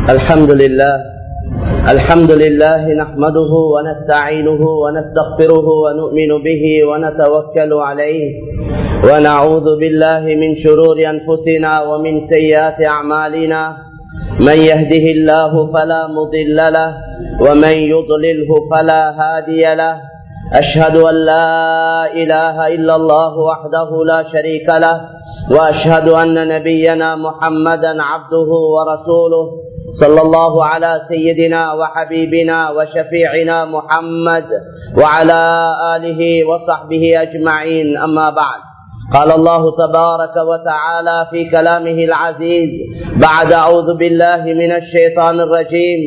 الحمد لله الحمد لله نحمده ونستعينه ونستغفره ونؤمن به ونتوكل عليه ونعوذ بالله من شرور أنفسنا ومن سيئات أعمالنا من يهده الله فلا مضل له ومن يضلله فلا هادي له أشهد أن لا إله إلا الله وحده لا شريك له وأشهد أن نبينا محمدا عبده ورسوله صلى الله على سيدنا وحبيبنا وشفيعنا محمد وعلى آله وصحبه أجمعين أما بعد قال الله تبارك وتعالى في كلامه العزيز بعد أعوذ بالله من الشيطان الرجيم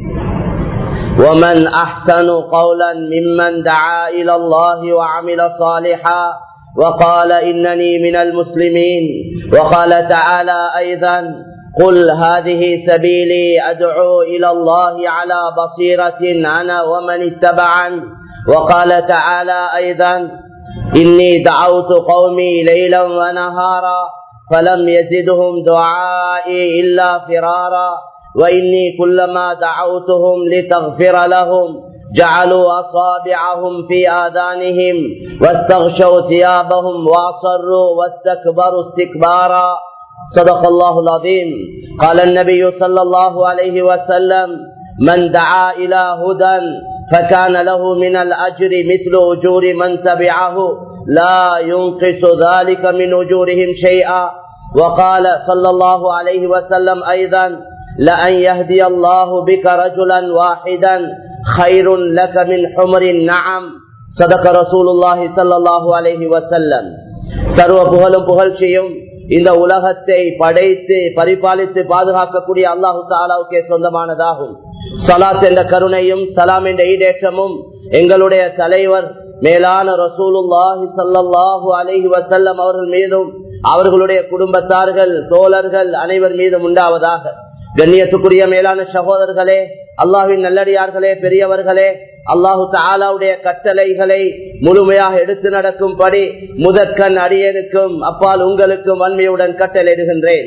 ومن أحسن قولا ممن دعا إلى الله وعمل صالحا وقال إنني من المسلمين وقال تعالى أيضا قل هذه سبيلي أدعو إلى الله على بصيرة أنا ومن اتبعن وقال تعالى أيضا إني دعوت قومي ليلا ونهارا فلم يزدهم دعائي إلا فرارا وإني كلما دعوتهم لتغفر لهم جعلوا أصابعهم في آذانهم واستغشوا ثيابهم وأصروا واستكبروا استكبارا صدق الله العظيم قال النبي صلى الله عليه وسلم من دعا إلى هدى فكان له من الأجر مثل أجور من تبعه لا ينقص ذلك من أجورهم شيئا وقال صلى الله عليه وسلم أيضا لأن يهدي الله بك رجلا واحدا خير لك من حمر النعم صدق رسول الله صلى الله عليه وسلم சர்வ புகழும் புகழ்ச்சியும் இந்த உலகத்தை படைத்து பரிபாலித்து பாதுகாக்கக்கூடிய அல்லாஹு தாலாவுக்கே சொந்தமானதாகும் சலாத் என்ற கருணையும் சலாம் என்ற ஈடேற்றமும் எங்களுடைய தலைவர் மேலான ரசூலுல்லாஹி சல்லாஹூ அலஹி வசல்லம் அவர்கள் மீதும் அவர்களுடைய குடும்பத்தார்கள் தோழர்கள் அனைவர் மீதும் உண்டாவதாக கண்ணியத்துக்குரிய மேலான சகோதரர்களே அல்லாஹின் நல்லடியார்களே பெரியவர்களே அல்லாஹு தாலாவுடைய கட்டளைகளை முழுமையாக எடுத்து நடக்கும்படி முதற்கண் அடியனுக்கும் அப்பால் உங்களுக்கும் வன்மையுடன் கட்டளையிடுகின்றேன்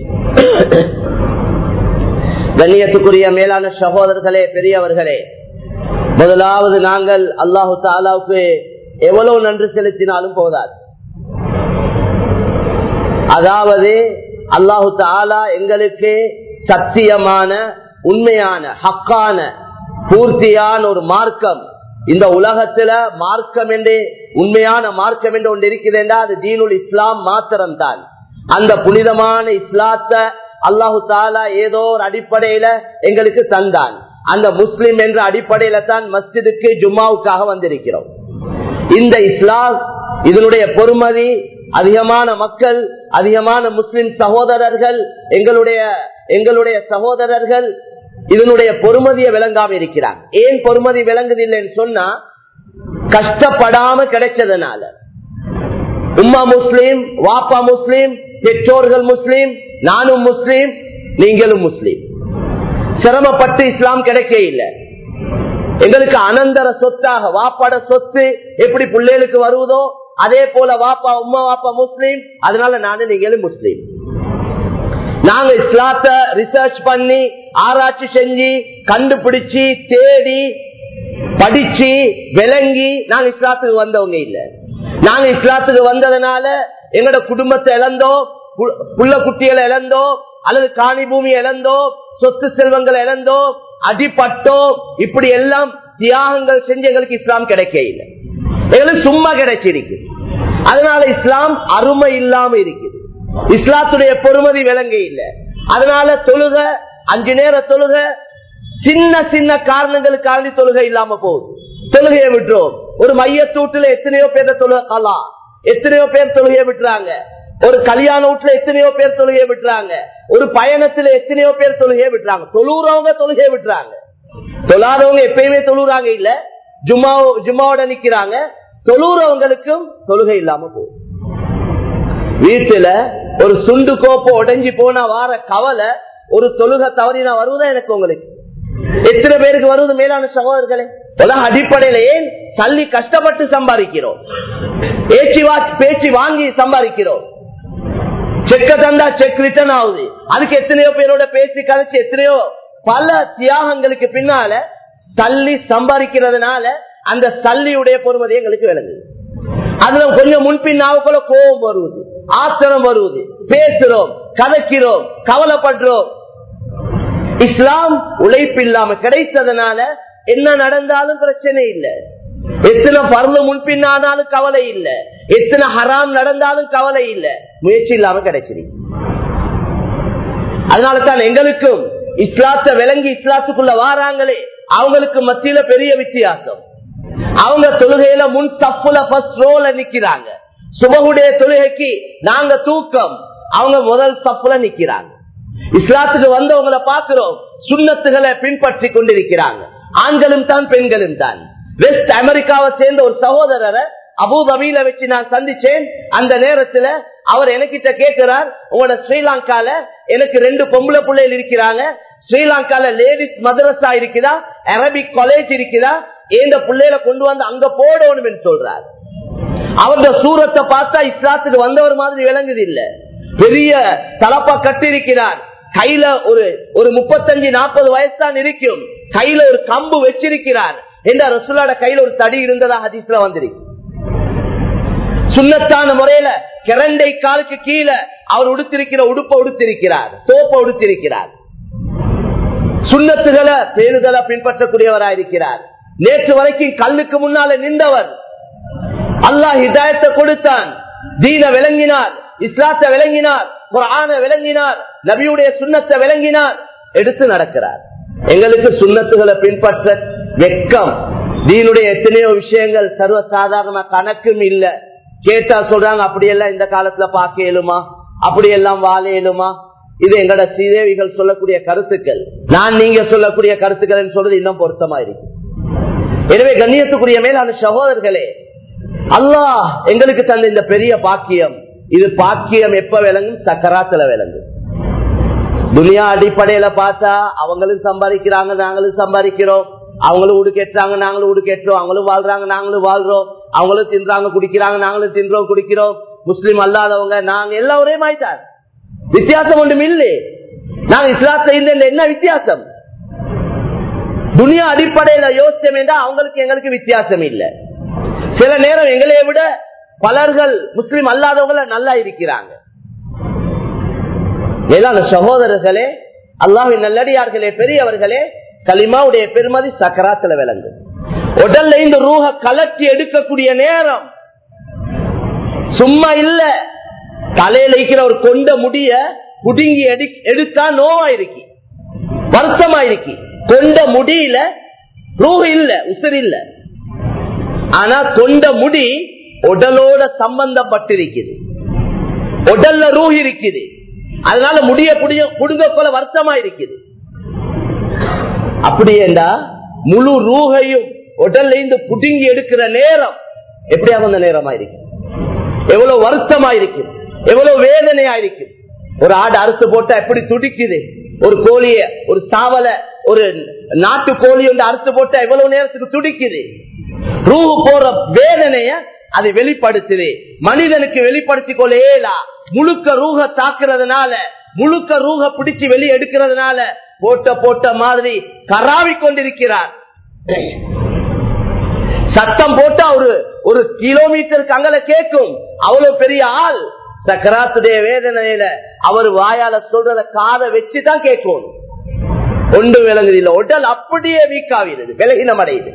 கண்ணியத்துக்குரிய மேலான சகோதரர்களே பெரியவர்களே முதலாவது நாங்கள் அல்லாஹு தாலாவுக்கு எவ்வளவு நன்றி செலுத்தினாலும் போதாது அதாவது அல்லாஹு தாலா எங்களுக்கு சத்தியமான உண்மையான ஹக்கான பூர்த்தியான ஒரு மார்க்கம் இந்த உலகத்துல மார்க்கம் என்று உண்மையான மார்க்கம் என்று ஒன்று இருக்கிறதா அது தீனுல் இஸ்லாம் மாத்திரம் தான் அந்த புனிதமான இஸ்லாத்தை அல்லாஹு தாலா ஏதோ ஒரு அடிப்படையில எங்களுக்கு தந்தான் அந்த முஸ்லிம் என்ற அடிப்படையில தான் மஸ்ஜிதுக்கு ஜும்மாவுக்காக வந்திருக்கிறோம் இந்த இஸ்லாம் இதனுடைய பொறுமதி அதிகமான மக்கள் அதிகமான முஸ்லிம் சகோதரர்கள் எங்களுடைய எங்களுடைய சகோதரர்கள் இதனுடைய பொறுமதியை விளங்காம இருக்கிறாங்க ஏன் பொறுமதி விளங்குதில்லைன்னு சொன்னா கஷ்டப்படாம கிடைச்சதுனால உம்மா முஸ்லீம் வாப்பா முஸ்லீம் பெற்றோர்கள் முஸ்லீம் நானும் முஸ்லீம் நீங்களும் முஸ்லீம் சிரமப்பட்டு இஸ்லாம் கிடைக்க இல்லை எங்களுக்கு அனந்தர சொத்தாக வாப்பாட சொத்து எப்படி பிள்ளைகளுக்கு வருவதோ அதே போல வாப்பா உம்மா வாப்பா முஸ்லீம் அதனால நானும் நீங்களும் முஸ்லீம் நாங்க இஸ்லாத்த ரிசர்ச் பண்ணி ஆராய்ச்சி செஞ்சு கண்டுபிடிச்சு தேடி படிச்சு விளங்கி நாங்க இஸ்லாத்துக்கு வந்தவங்க இல்ல நாங்க இஸ்லாத்துக்கு வந்ததுனால எங்களோட குடும்பத்தை இழந்தோம் புள்ள குட்டிகளை இழந்தோம் அல்லது காணி பூமி இழந்தோம் சொத்து செல்வங்களை இழந்தோம் அடிப்பட்டோம் இப்படி எல்லாம் தியாகங்கள் செஞ்சு எங்களுக்கு இஸ்லாம் கிடைக்க இல்லை எங்களுக்கு சும்மா கிடைச்சிருக்கு அதனால இஸ்லாம் அருமை இல்லாம இருக்குது இஸ்லாத்துடைய பொறுமதி விளங்க இல்லை அதனால தொழுக அஞ்சு நேர தொழுக சின்ன சின்ன காரணங்களுக்காண்டி தொழுகை இல்லாம போகுது தொழுகையை விட்டுறோம் ஒரு மையத்தூட்டுல எத்தனையோ பேர் தொழுக கலா எத்தனையோ பேர் தொழுகையை விட்டுறாங்க ஒரு கல்யாண வீட்டுல எத்தனையோ பேர் தொழுகையை விட்டுறாங்க ஒரு பயணத்துல எத்தனையோ பேர் தொழுகையை விட்டுறாங்க தொழுறவங்க தொழுகையை விட்டுறாங்க தொழாதவங்க எப்பயுமே தொழுறாங்க இல்ல ஜும்மா ஜும்மாவோட நிக்கிறாங்க தொழுறவங்களுக்கும் தொழுகை இல்லாம போகும் வீட்டுல ஒரு சுண்டு கோப்பை உடஞ்சி போன வார கவலை ஒரு தொழுகை தவறினா வருவதா எனக்கு உங்களுக்கு எத்தனை பேருக்கு வருவது மேலான சகோதரர்களே உலக அடிப்படையில ஏன் தள்ளி கஷ்டப்பட்டு சம்பாதிக்கிறோம் பேச்சு பேச்சு வாங்கி சம்பாதிக்கிறோம் செக்க தந்தா செக் ரிட்டர்ன் ஆகுது அதுக்கு எத்தனையோ பேரோட பேசி கதைச்சு எத்தனையோ பல தியாகங்களுக்கு பின்னால சல்லி சம்பாதிக்கிறதுனால அந்த சல்லியுடைய பொறுமதி எங்களுக்கு விளங்குது அதுல கொஞ்சம் முன்பின் நாவுக்குள்ள கோபம் வருவது ஆத்திரம் வருவது பேசுறோம் கதைக்கிறோம் கவலைப்படுறோம் இஸ்லாம் உழைப்பு இல்லாம கிடைத்ததுனால என்ன நடந்தாலும் பிரச்சனை இல்லை எத்தனை பருந்து முன்பின்னானாலும் கவலை இல்லை எத்தனை ஹராம் நடந்தாலும் கவலை இல்லை முயற்சி இல்லாம கிடைச்சிருக்கு அதனாலதான் எங்களுக்கும் இஸ்லாத்தை விளங்கி இஸ்லாத்துக்குள்ள வாராங்களே அவங்களுக்கு மத்தியில பெரிய வித்தியாசம் அவங்க தொழுகையில முன் தப்புல ஃபர்ஸ்ட் ரோல நிக்கிறாங்க சுபகுடைய தொழுகைக்கு நாங்க தூக்கம் அவங்க முதல் தப்புல நிக்கிறாங்க இஸ்லாத்துக்கு வந்தவங்களை பார்க்கிறோம் சுண்ணத்துகளை பின்பற்றி கொண்டிருக்கிறாங்க ஆண்களும் தான் பெண்களும் தான் வெஸ்ட் அமெரிக்காவை சேர்ந்த ஒரு சகோதரரை அபுதபியில வச்சு நான் சந்திச்சேன் அந்த நேரத்துல அவர் எனக்கிட்ட கேட்கிறார் உங்களோட ஸ்ரீலங்கால எனக்கு ரெண்டு பொம்பளை பிள்ளைகள் இருக்கிறாங்க ஸ்ரீலங்கால லேடிஸ் மதரசா இருக்குதா அரபிக் காலேஜ் இருக்குதா இந்த பிள்ளைகளை கொண்டு வந்து அங்க போடணும் என்று சொல்றார் அவருடைய சூரத்தை பார்த்தா இஸ்லாத்துக்கு வந்தவர் மாதிரி விளங்குது இல்ல பெரிய தலப்பா கட்டிருக்கிறார் கையில ஒரு ஒரு முப்பத்தஞ்சு நாற்பது வயசு தான் இருக்கும் கையில ஒரு கம்பு வச்சிருக்கிறார் என்ற ரசுல்லாட கையில ஒரு தடி இருந்ததா ஹதீஸ்ல வந்திருக்கு சுண்ணத்தான முறையில கிரண்டை காலுக்கு கீழே அவர் உடுத்திருக்கிற உடுப்ப உடுத்திருக்கிறார் தோப்ப உடுத்திருக்கிறார் சுண்ணத்துகளை பேருதலை பின்பற்றக்கூடியவராக இருக்கிறார் நேற்று வரைக்கும் கல்லுக்கு முன்னால நின்றவர் அல்லாஹ் ஹிதாயத்தை கொடுத்தான் தீன விளங்கினார் இஸ்லாத்தை விளங்கினார் குரான விளங்கினார் நபியுடைய சுண்ணத்தை விளங்கினார் எடுத்து நடக்கிறார் எங்களுக்கு சுண்ணத்துகளை பின்பற்ற வெக்கம் தீனுடைய எத்தனையோ விஷயங்கள் சர்வ சாதாரண கணக்கும் இல்ல கேட்டா சொல்றாங்க அப்படியெல்லாம் இந்த காலத்துல பார்க்க இயலுமா அப்படியெல்லாம் வாழ இயலுமா இது எங்கட சீதேவிகள் சொல்லக்கூடிய கருத்துக்கள் நான் நீங்க சொல்லக்கூடிய கருத்துக்கள் சொல்றது இன்னும் பொருத்தமா இருக்கு எனவே கண்ணியத்துக்குரிய மேலான சகோதரர்களே அல்லாஹ் எங்களுக்கு தந்த இந்த பெரிய பாக்கியம் இது பாக்கியம் எப்ப விளங்கும் சக்கராத்துல விளங்கும் துனியா அடிப்படையில பார்த்தா அவங்களும் சம்பாதிக்கிறாங்க நாங்களும் சம்பாதிக்கிறோம் அவங்களும் உடு கேட்டுறாங்க நாங்களும் உடு கேட்டுறோம் அவங்களும் வாழ்றாங்க நாங்களும் வாழ்றோம் அவங்களும் தின்றாங்க குடிக்கிறாங்க நாங்களும் தின்றோம் குடிக்கிறோம் முஸ்லீம் அல்லாதவங்க நாங்க எல்லாம் ஒரே மாய்த்தார் வித்தியாசம் ஒன்றும் இல்லை நாங்க இஸ்லாத்துல இல்லை என்ன வித்தியாசம் துனியா அடிப்படையில யோசிச்சோம் என்றா அவங்களுக்கு எங்களுக்கு வித்தியாசம் இல்லை சில நேரம் எங்களைய விட பலர்கள் முஸ்லிம் அல்லாதவங்கள நல்லா இருக்கிறாங்க மேலான சகோதரர்களே அல்லாஹின் நல்லடியார்களே பெரியவர்களே களிமாவுடைய பெருமதி சக்கராத்துல விளங்கும் உடல்ல இந்த ரூஹ கலட்டி எடுக்கக்கூடிய நேரம் சும்மா இல்ல தலையில இருக்கிற ஒரு கொண்ட முடிய புடுங்கி எடுத்தா நோவா இருக்கு வருத்தமா இருக்கு கொண்ட முடியில ரூஹ் இல்ல உசுர் இல்ல ஆனா கொண்ட முடி உடலோட சம்பந்தப்பட்டிருக்குது உடல்ல ரூஹ் இருக்குது அதனால முடிய புடுங்க போல வருத்தமா இருக்குது அப்படியேண்டா முழு ரூகையும் உடல்ல இருந்து புடுங்கி எடுக்கிற நேரம் எப்படியாக அந்த நேரமா இருக்கு எவ்வளவு வருத்தமா இருக்கு எவ்வளவு வேதனையா இருக்கு ஒரு ஆடு அறுத்து போட்டா எப்படி துடிக்குது ஒரு கோழிய ஒரு சாவல ஒரு நாட்டு கோழி வந்து அறுத்து போட்டா எவ்வளவு நேரத்துக்கு துடிக்குது ரூஹு போற வேதனைய அது வெளிப்படுத்துது மனிதனுக்கு வெளிப்படுத்திக் கொள்ளேலா முழுக்க ரூக தாக்குறதுனால முழுக்க ரூக பிடிச்சு வெளியே எடுக்கிறதுனால போட்ட போட்ட மாதிரி கராவி கொண்டிருக்கிறார் சத்தம் போட்டா ஒரு ஒரு கிலோமீட்டருக்கு அங்கல கேட்கும் அவ்வளவு பெரிய ஆள் சக்கராத்துடைய வேதனையில அவர் வாயால சொல்றத காதை வச்சுதான் கேட்கும் ஒன்று விளங்குது இல்ல உடல் அப்படியே வீக்காகிறது விலகினம் அடையுது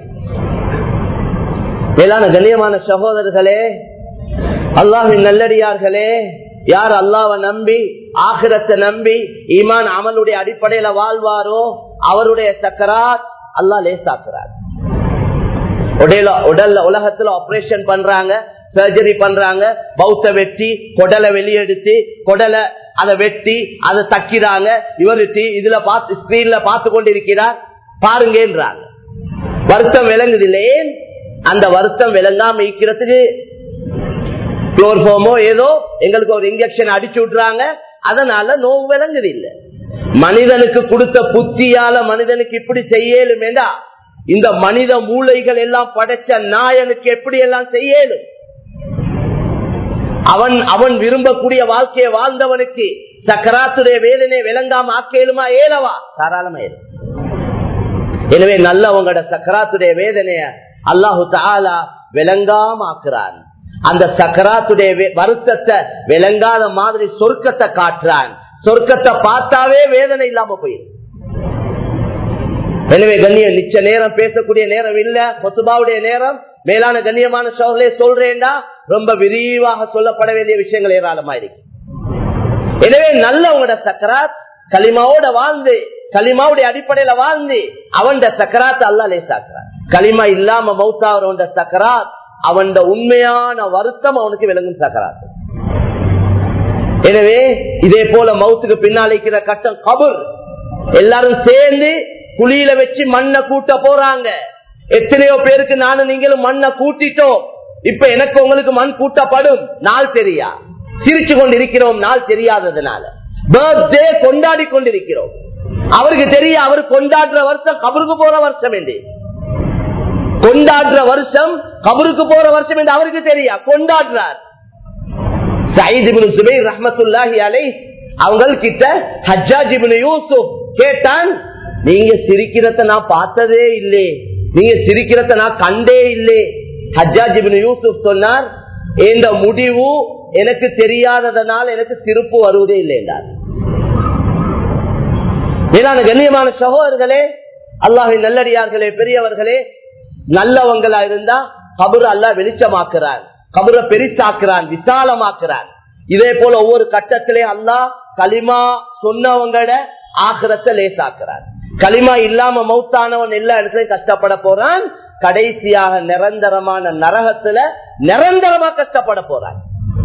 மேலான கண்ணியமான சகோதரர்களே அல்லாஹின் நல்லடியார்களே யார் அல்லாவை நம்பி ஆகிரத்தை நம்பி ஈமான் அமலுடைய அடிப்படையில வாழ்வாரோ அவருடைய சக்கராத் அல்லா லேசாக்குறார் உடல உடல்ல உலகத்துல ஆபரேஷன் பண்றாங்க சர்ஜரி பண்றாங்க பௌத்த வெட்டி கொடலை வெளியெடுத்து கொடலை அதை வெட்டி அதை தக்கிறாங்க இவருட்டி இதுல பார்த்து ஸ்கிரீன்ல பார்த்து கொண்டிருக்கிறார் பாருங்கன்றாங்க வருத்தம் விளங்குது இல்லையே அந்த வருத்தம் விளங்காம இருக்கிறதுக்கு குளோர்போமோ ஏதோ எங்களுக்கு ஒரு இன்ஜெக்ஷன் அடிச்சு விட்டுறாங்க அதனால நோவு விளங்குது இல்ல மனிதனுக்கு கொடுத்த புத்தியால மனிதனுக்கு இப்படி செய்யலுமேடா இந்த மனித மூளைகள் எல்லாம் படைச்ச நாயனுக்கு எப்படி எல்லாம் செய்யலும் அவன் அவன் விரும்பக்கூடிய வாழ்க்கையை வாழ்ந்தவனுக்கு சக்கராத்துடைய வேதனை விளங்காம ஆக்கேலுமா ஏலவா தாராளமா ஏலும் எனவே நல்லவங்களோட சக்கராத்துடைய வேதனைய அல்லாஹு தாலா விளங்காம ஆக்குறான் அந்த சக்கராத்துடைய வருத்தத்தை விளங்காத மாதிரி சொர்க்கத்தை காட்டுறான் சொர்க்கத்தை பார்த்தாவே வேதனை இல்லாம போயிடும் எனவே கண்ணிய நிச்ச நேரம் பேசக்கூடிய நேரம் இல்ல கொத்துபாவுடைய நேரம் மேலான கண்ணியமான சோழலே சொல்றேன்டா ரொம்ப விரிவாக சொல்லப்பட வேண்டிய விஷயங்கள் ஏராளமா இருக்கு எனவே நல்லவங்களோட சக்கராத் களிமாவோட வாழ்ந்து களிமாவுடைய அடிப்படையில வாழ்ந்து அவன் சக்கராத் அல்லா லேசாக்குறான் களிமா இல்லாம மௌத்தாவரோட சக்கராத் அவன் உண்மையான வருத்தம் அவனுக்கு விளங்கும் சக்கராத் எனவே இதே போல மவுத்துக்கு பின்னாலிக்கிற கட்டம் கபுர் எல்லாரும் சேர்ந்து குழியில வச்சு மண்ணை கூட்ட போறாங்க எத்தனையோ பேருக்கு நானும் நீங்களும் மண்ணை கூட்டிட்டோம் இப்ப எனக்கு உங்களுக்கு மண் கூட்டப்படும் நாள் தெரியா சிரிச்சு கொண்டிருக்கிறோம் நாள் தெரியாததுனால பர்த்டே கொண்டாடி கொண்டிருக்கிறோம் அவருக்கு தெரிய அவர் கொண்டாடுற வருஷம் கபருக்கு போற வருஷம் என்று கொண்டாடுற வருஷம் கபருக்கு போற வருஷம் என்று அவருக்கு தெரியா கொண்டாடுறார் ரஹமத்துல்லாஹி அலை அவங்க கிட்ட ஹஜ்ஜாஜிபின் யூசுப் கேட்டான் நீங்க சிரிக்கிறத நான் பார்த்ததே இல்லை நீங்க சிரிக்கிறத நான் கண்டே இல்லை ஹஜ்ஜாஜிபின் யூசுப் சொன்னார் இந்த முடிவு எனக்கு தெரியாததனால் எனக்கு சிரிப்பு வருவதே இல்லை என்றார் மேலான கண்ணியமான சகோதரர்களே அல்லாஹின் நல்லடியார்களே பெரியவர்களே நல்லவங்களா இருந்தா கபுர அல்லா வெளிச்சமாக்குறான் கபுர பெரிசாக்குறான் விசாலமாக்குறான் இதே போல ஒவ்வொரு கட்டத்திலே அல்லா களிமா சொன்னவங்கள ஆக்கிரத்தை லேசாக்குறான் களிமா இல்லாம மௌத்தானவன் எல்லா இடத்துலயும் கஷ்டப்பட போறான் கடைசியாக நிரந்தரமான நரகத்துல நிரந்தரமா கஷ்டப்பட போறான்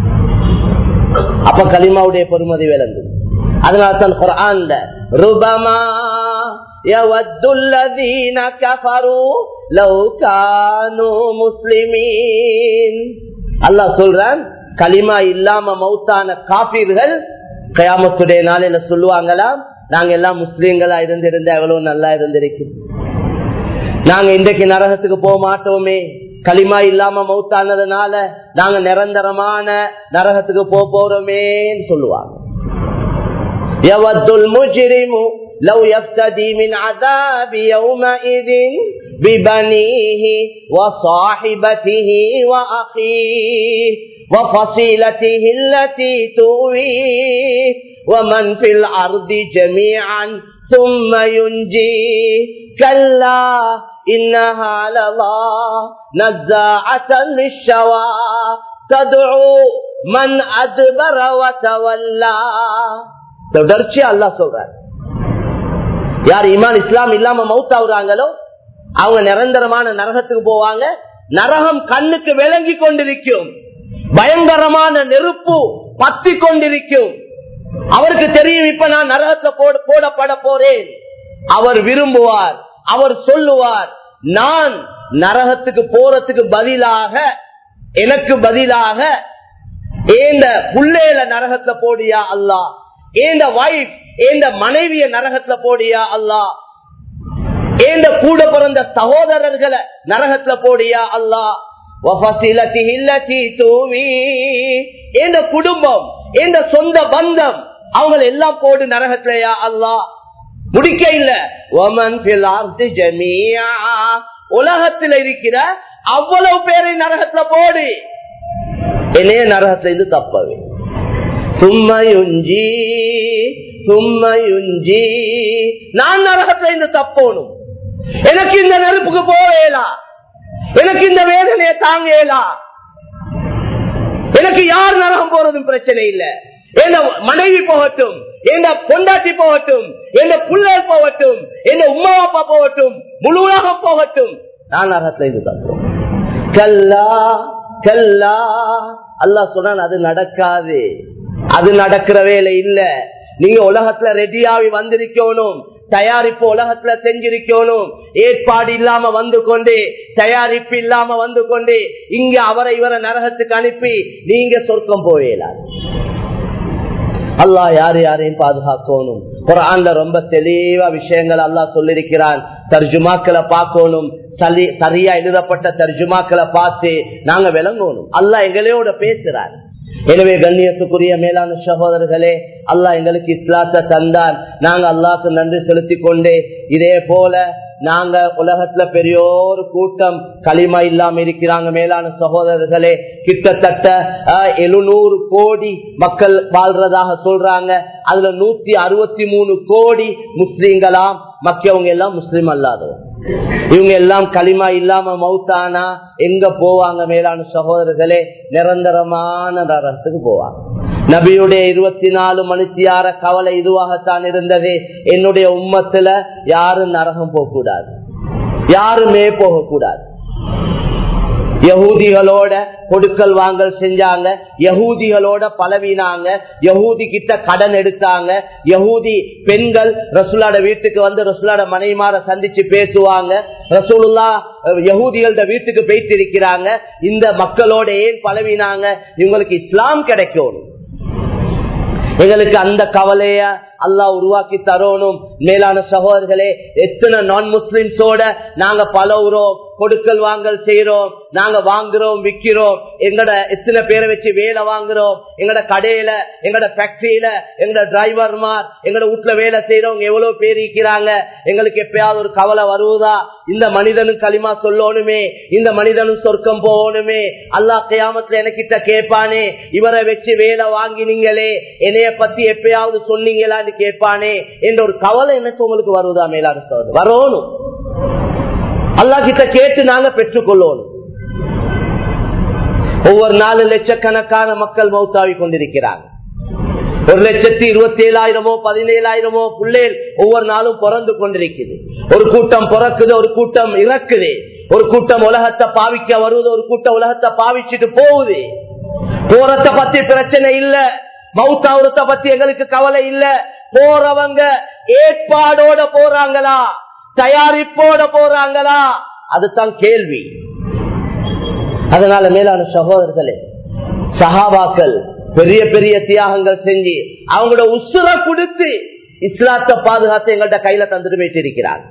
அப்ப களிமாவுடைய பெருமதி விளங்கும் அதனால்தான் குரான்ல ருபமா يود الذين كفروا لو كانوا مسلمين அல்லாஹ் சொல்றான் களிமா இல்லாம மௌத்தான காபீர்கள் கயாமத்துடைய நாளையில சொல்லுவாங்களாம் நாங்க எல்லாம் முஸ்லீம்களா இருந்திருந்தா எவ்வளவு நல்லா இருந்திருக்கும் நாங்க இன்றைக்கு நரகத்துக்கு போக மாட்டோமே களிமா இல்லாம மௌத்தானதுனால நாங்க நிரந்தரமான நரகத்துக்கு போக போறோமேன்னு சொல்லுவாங்க எவத்துல் முஜிரிமு لو يفتدي من عذاب يومئذ ببنيه وصاحبته وأخيه وفصيلته التي تؤويه ومن في الأرض جميعا ثم ينجيه كلا إنها لظى نزاعة للشوى تدعو من أدبر وتولى தொடர்ச்சி அல்லாஹ் சொல்றார் யார் ஈமான் இஸ்லாம் இல்லாம மவுத்தாவுறாங்களோ அவங்க நிரந்தரமான நரகத்துக்கு போவாங்க நரகம் கண்ணுக்கு விளங்கி கொண்டிருக்கும் பயங்கரமான நெருப்பு பத்தி கொண்டிருக்கும் அவருக்கு தெரியும் இப்ப நான் நரகத்தை போடப்பட போறேன் அவர் விரும்புவார் அவர் சொல்லுவார் நான் நரகத்துக்கு போறதுக்கு பதிலாக எனக்கு பதிலாக ஏந்த புள்ளேல நரகத்தை போடியா அல்லா ஏந்த வைஃப் ஏந்த மனைவிய நரகத்துல போடியா அல்லா ஏந்த கூட பிறந்த சகோதரர்களை நரகத்துல போடியா அல்லா எந்த குடும்பம் எந்த சொந்த பந்தம் அவங்களை எல்லாம் போடு நரகத்திலயா அல்லா முடிக்க இல்ல உலகத்தில் இருக்கிற அவ்வளவு பேரை நரகத்துல போடு என்னைய நரகத்துல இருந்து தப்பவே சும்மையுஞ்சி சும்மையுஞ்சி நான் நரகத்துல இருந்து தப்போனும் எனக்கு இந்த நெருப்புக்கு போவேலா எனக்கு இந்த வேதனையை தாங்கலா எனக்கு யார் நரகம் போறதும் பிரச்சனை இல்ல என் மனைவி போகட்டும் என் பொண்டாட்டி போகட்டும் என் பிள்ளைகள் போகட்டும் என் உமா அப்பா போகட்டும் முழு உலகம் போகட்டும் நான் நரகத்துல இருந்து தப்போம் கல்லா கல்லா அல்லா சொன்ன அது நடக்காது அது நடக்கிற வேலை இல்ல நீங்க உலகத்துல ரெடியாகி வந்திருக்கணும் தயாரிப்பு உலகத்துல செஞ்சிருக்கணும் ஏற்பாடு இல்லாம வந்து கொண்டு தயாரிப்பு இல்லாம வந்து கொண்டு இங்க அவரை இவரை நரகத்துக்கு அனுப்பி நீங்க சொர்க்கம் போவேலாது அல்லாஹ் யாரு யாரையும் பாதுகாக்கணும் குரான்ல ரொம்ப தெளிவா விஷயங்கள் அல்லாஹ் சொல்லிருக்கிறான் தர்ஜுமாக்களை பார்க்கணும் சரியா எழுதப்பட்ட தர்ஜுமாக்களை பார்த்து நாங்க விளங்கணும் அல்லாஹ் எங்களையோட பேசுறார் எனவே கண்ணியத்துக்குரிய மேலான சகோதரர்களே அல்லாஹ் எங்களுக்கு இஸ்லாத்தை தந்தான் நாங்க அல்லாஹ்க்கு நன்றி செலுத்திக் கொண்டே இதே போல நாங்க உலகத்துல பெரியோர் கூட்டம் களிமா இல்லாம இருக்கிறாங்க மேலான சகோதரர்களே கிட்டத்தட்ட எழுநூறு கோடி மக்கள் வாழ்றதாக சொல்றாங்க அதுல நூத்தி அறுபத்தி மூணு கோடி முஸ்லீம்களாம் மக்கியவங்க எல்லாம் முஸ்லீம் அல்லாதவங்க இவங்க எல்லாம் களிமா இல்லாம மௌத்தானா எங்க போவாங்க மேலான சகோதரர்களே நிரந்தரமான நரகத்துக்கு போவாங்க நபியுடைய இருபத்தி நாலு மணித்தியார கவலை இதுவாகத்தான் இருந்தது என்னுடைய உம்மத்துல யாரும் நரகம் போக கூடாது யாருமே போகக்கூடாது யகூதிகளோட கொடுக்கல் வாங்கல் செஞ்சாங்க யகூதிகளோட பழவினாங்க யகூதி கிட்ட கடன் எடுத்தாங்க யகூதி பெண்கள் ரசூலாட வீட்டுக்கு வந்து ரசூலாட மனைமார சந்திச்சு பேசுவாங்க ரசூலுல்லா யகூதிகளோட வீட்டுக்கு போயிட்டு இருக்கிறாங்க இந்த மக்களோட ஏன் பழவினாங்க இவங்களுக்கு இஸ்லாம் கிடைக்கும் எங்களுக்கு அந்த கவலைய அல்லாஹ் உருவாக்கி தரணும் மேலான சகோதரர்களே எத்தனை நான் முஸ்லிம்ஸோட நாங்க பழகுறோம் கொடுக்கல் வாங்கல் செய்யறோம் நாங்க வாங்குறோம் விக்கிறோம் எங்கட எத்தனை பேரை வச்சு வேலை வாங்குறோம் எங்கட கடையில எங்கட ஃபேக்டரியில எங்கட டிரைவர்மார் எங்கட வீட்டுல வேலை செய்யறவங்க எவ்வளவு பேர் இருக்கிறாங்க எங்களுக்கு எப்பயாவது ஒரு கவலை வருவதா இந்த மனிதனும் களிமா சொல்லணுமே இந்த மனிதனும் சொர்க்கம் போகணுமே அல்லாஹ் கியாமத்துல எனக்கிட்ட கேட்பானே இவரை வச்சு வேலை வாங்கினீங்களே என்னைய பத்தி எப்பயாவது சொன்னீங்களான்னு கேட்பானே என்ற ஒரு கவலை எனக்கு உங்களுக்கு வருவதா மேலான சோதனை வரணும் அல்லா கிட்ட கேட்டு நாங்க பெற்றுக்கொள்ளணும் ஒவ்வொரு நாலு லட்சக்கணக்கான மக்கள் மௌத்தாவி கொண்டிருக்கிறாங்க ஒரு லட்சத்தி இருபத்தி ஏழாயிரமோ பதினேழாயிரமோ பிள்ளைகள் ஒவ்வொரு நாளும் பிறந்து கொண்டிருக்குது ஒரு கூட்டம் பிறக்குது ஒரு கூட்டம் இறக்குது ஒரு கூட்டம் உலகத்தை பாவிக்க வருவது ஒரு கூட்டம் உலகத்தை பாவிச்சுட்டு போகுது போறத பத்தி பிரச்சனை இல்ல மௌத்தாவுரத்தை பத்தி எங்களுக்கு கவலை இல்ல போறவங்க ஏற்பாடோட போறாங்களா தயாரிப்போட போறாங்களா அதுதான் கேள்வி அதனால மேலான சகோதரர்களே சஹாபாக்கள் பெரிய பெரிய தியாகங்கள் செஞ்சு அவங்களோட உசுர கொடுத்து இஸ்லாத்தை பாதுகாத்து எங்கள்கிட்ட கையில தந்துட்டு போயிட்டு இருக்கிறார்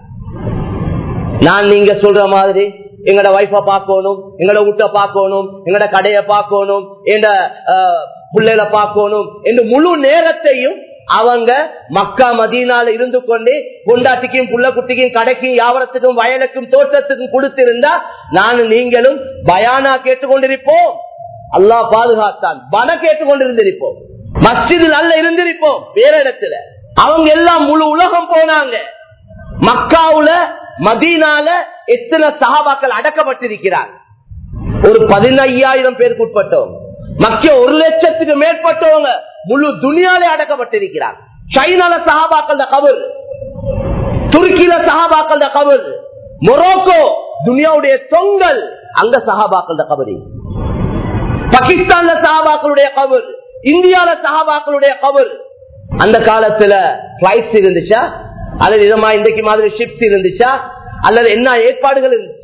நான் நீங்க சொல்ற மாதிரி எங்கட வைஃப பார்க்கணும் எங்கட வீட்டை பார்க்கணும் எங்கட கடையை பார்க்கணும் எங்க பிள்ளைகளை பார்க்கணும் என்று முழு நேரத்தையும் அவங்க மக்கா மதீனால இருந்து கொண்டு பொண்டாட்டிக்கும் புள்ள குட்டிக்கும் கடைக்கும் யாவரத்துக்கும் வயலுக்கும் தோட்டத்துக்கும் கொடுத்திருந்தா நானும் நீங்களும் பயானா கேட்டுக்கொண்டிருப்போம் அல்லாஹ் பாதுகாத்தான் பன கேட்டுக்கொண்டிருந்திருப்போம் மஸ்ஜிதில் அல்ல இருந்திருப்போம் வேற இடத்துல அவங்க எல்லாம் முழு உலகம் போனாங்க மக்காவுல மதீனால எத்தனை சகாபாக்கள் அடக்கப்பட்டிருக்கிறார் ஒரு பதினையாயிரம் பேருக்கு உட்பட்டவங்க மக்கிய ஒரு லட்சத்துக்கு மேற்பட்டவங்க முழு துணியாலே அடக்கப்பட்டிருக்கிறார் சைனால சகாபாக்கள் கபர் துருக்கியில சகாபாக்கள் கபர் மொரோக்கோ துனியாவுடைய தொங்கல் அங்க சகாபாக்கள் கபரி பாகிஸ்தான்ல சகாபாக்களுடைய கபர் இந்தியால சகாபாக்களுடைய கபர் அந்த காலத்துல பிளைட்ஸ் இருந்துச்சா அல்லது இதமா இன்றைக்கு மாதிரி ஷிப்ஸ் இருந்துச்சா அல்லது என்ன ஏற்பாடுகள் இருந்துச்சு